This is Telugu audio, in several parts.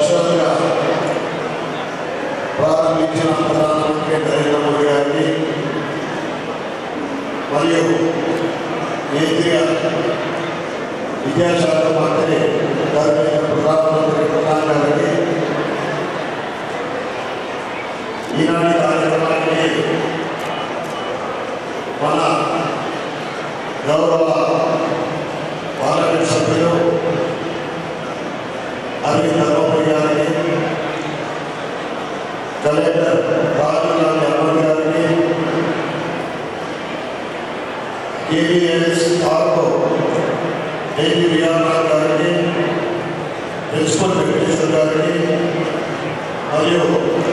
వర్చువల్గా ప్రారంభించిన ప్రధానమంత్రి నరేంద్ర మోడీ గారికి మరియు కేంద్రీయ విద్యాశాఖ మంత్రి గారి ప్రధానమంత్రి ప్రధాని గారికి ఈనాటి కార్యక్రమానికి మన గౌరవ పార్లమెంట్ సభ్యులు అరవింద్ ధర్మపురి గారికి కలెక్టర్ రాజులాల్ అమ్మడి గారికి కేవీఎస్ ఆర్కో ఏపీ విఆర్ఆర్ గారికి ప్రిన్సిపల్ వెంకటేశ్వర్ గారికి మరియు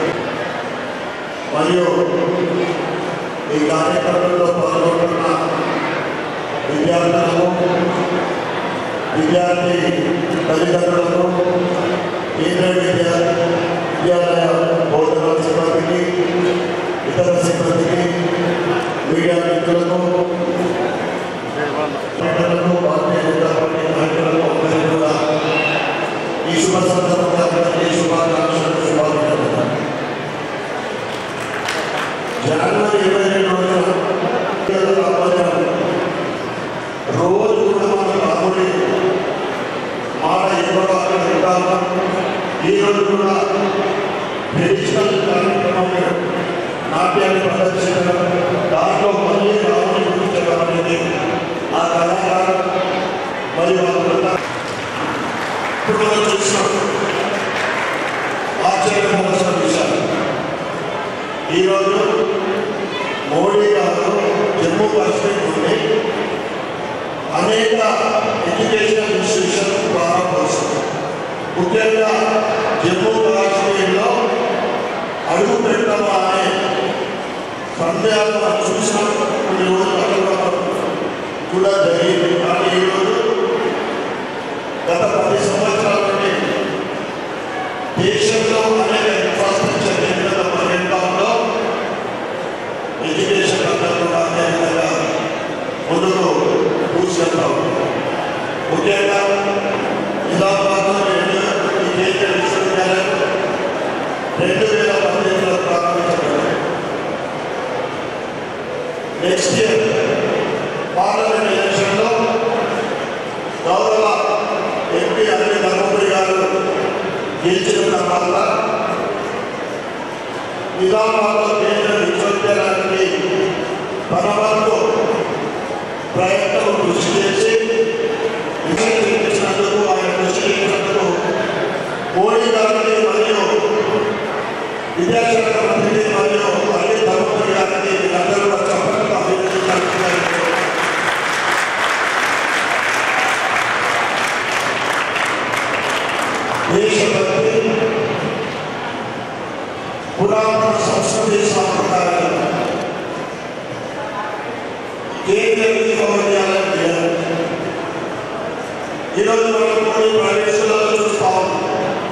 మరియు ఈ కార్యక్రమంలో పాల్గొంటున్న విద్యార్థులకు విద్యార్థి తల్లిదండ్రులకు కేంద్ర విద్యా విద్యాలయ బోధన సిబ్బందికి ఇతర సిబ్బందికి మీడియా మిత్రులకు ప్రజలకు భారతీయ జనతా పార్టీ నాయకులకు అందరికీ కూడా ఈ శుభ సందర్భంగా అందరికీ శుభాకాంక్షలు శుభాకాంక్షలు జనవరి ఇరవై రెండు రోజు కూడా మన రాముడి మాట ఎక్కువగా వింటాము ఈ రోజు కూడా ట్రెడిషనల్ కార్యక్రమం నాట్యాన్ని ప్రదర్శించడం దాంట్లో మళ్ళీ రాముని గురించడం అనేది ఆ కళాకారు మరియు ఆ బృందా ఇప్పుడు మనం చూసినాం ఆశ్చర్యపోవాల్సిన విషయాలు ఈరోజు మోడీ గారు జమ్మూ కాశ్మీర్ నుండి అనేక ఎడ్యుకేషనల్ ఇన్స్టిట్యూషన్ ప్రారంభిస్తారు ముఖ్యంగా జమ్మూ కాశ్మీర్లో అడుగు పెట్టమా అనే సందేహాలు మనం చూసినాం కొన్ని రోజులు అక్కడ కూడా జరిగింది కానీ ఈరోజు గత పది సంవత్సరాల నుండి దేశంలో అనేక ఇన్ఫ్రాస్ట్రక్చర్ నిర్మిత పరిణామంలో ఎడ్యుకేషన్ అందరూ కూడా అదే విధంగా ముందుకు కూర్చుంటాం ముఖ్యంగా నిజామాబాద్లో రెండు ఈ కేంద్ర విశ్వవిద్యాలయం రెండు వేల పద్దెనిమిదిలో ప్రారంభించబడింది నెక్స్ట్ ఇయర్ పార్లమెంట్ ఎలక్షన్లో గౌరవ ఎంపీ అరవింద్ ధర్మపురి గారు గెలిచిన తర్వాత నిజామాబాద్లో కేంద్ర విశ్వవిద్యాలయానికి తన వరకు ప్రయత్నం కృషి చేసి విజయం చూపించినందుకు ఆయన కృషి చేసినందుకు మోడీ గారిని మరియు విద్యాశాఖ మంత్రిని మరియు అరవింద్ ధర్మపురి గారిని వీళ్ళందరూ కూడా చెప్పడంతో అభినందించాలి దేశభక్తి పురాతన సంస్కృతి సాంప్రదాయాలు కేంద్ర విశ్వవిద్యాలయం చేయాలి ఈరోజు మనం కొన్ని ప్రైవేట్ స్కూళ్ళలో చూస్తా ఉన్నాం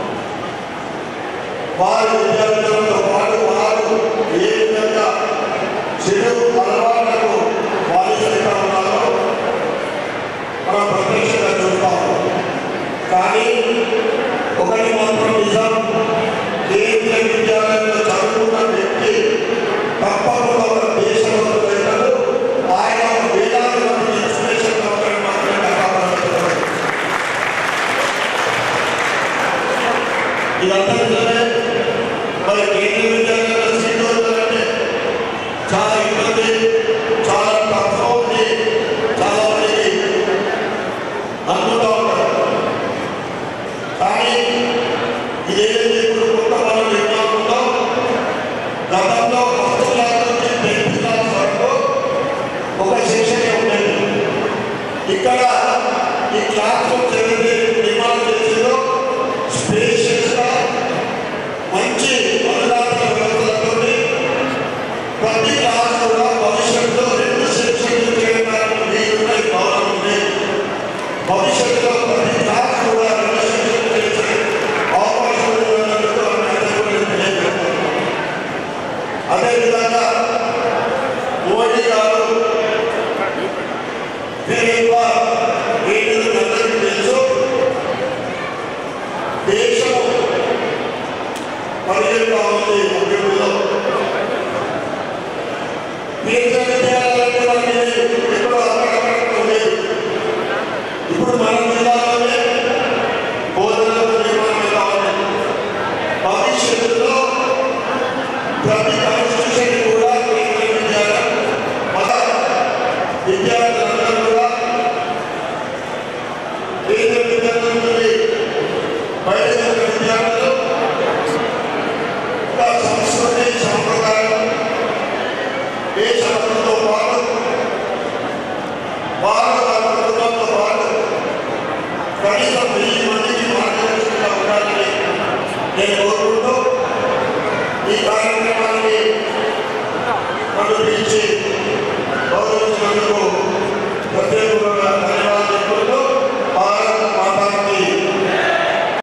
వారి విద్యార్థులతో పాటు వారు ఏ విధంగా చెడు అలవాట్లకు బాధితులుగా ఉన్నారో మనం ప్రత్యక్షంగా చూస్తా ఉన్నాం కానీ ఒకటి మాత్రం నిజం కేంద్ర విద్యాలయంలో చదువుకున్న వ్యక్తి తప్పకుండా ఒక దేశభక్తుడైనాడు ఆయన వేలాది మంది ఇన్స్పిరేషన్ అవుతాడు మాత్రమే కాపాడుతున్నాడు ఇదంతా నిజమే మరి కేంద్ర విద్యాలయంలో సీట్లు వదలాలంటే చాలా ఇబ్బంది చాలా తక్కువ ఉంది చాలా మంది అనుకుంటా ఉంటారు కానీ ఇదేదైతే ఇప్పుడు కొత్త మనం నిర్మాణంలో గతంలో ఫస్ట్ క్లాస్ నుంచి టెన్త్ క్లాస్ వరకు ఒక సెక్షన్ ఉండేది ఇక్కడ ఈ క్లాస్ రూమ్స్ ఏదైతే నిర్మాణం చేసిందో స్పేషియస్గా మంచి అనుదాన వ్యవస్థలతో ప్రతి క్లాస్ కూడా భవిష్యత్తులో రెండు సెక్షన్లు చేయడానికి వీలున్న ఈ భవనం ఉంది భవిష్యత్తులో ప్రతి క్లాస్ కూడా రెండు సెక్షన్లు చేసే అవకాశం ఉందని పరిగెత్తా ఉంది అభివృద్ధిలో కేంద్ర విద్యాలయాలన్నీ మనకి ఎక్కడో అక్కడక్కడ ఉండేది ఇప్పుడు మన జిల్లాలోనే బోధనలకు నిర్మాణం అవుతా ఉంది భవిష్యత్తులో ప్రతి కాన్స్టిట్యూషన్ కూడా కేంద్ర విద్యాలయం మత విద్యార్థులందరూ కూడా కేంద్ర విద్యాలయం నుండి బయట విద్యార్థులు ఒక సంస్కృతి సంప్రదాయం దేశంతో పాటు భారత ప్రభుత్వంతో పాటు కనీసం వెయ్యి మందికి మార్గదర్శకంగా ఉండాలని నేను కోరుకుంటూ ఈ కార్యక్రమాన్ని నన్ను పిలిచి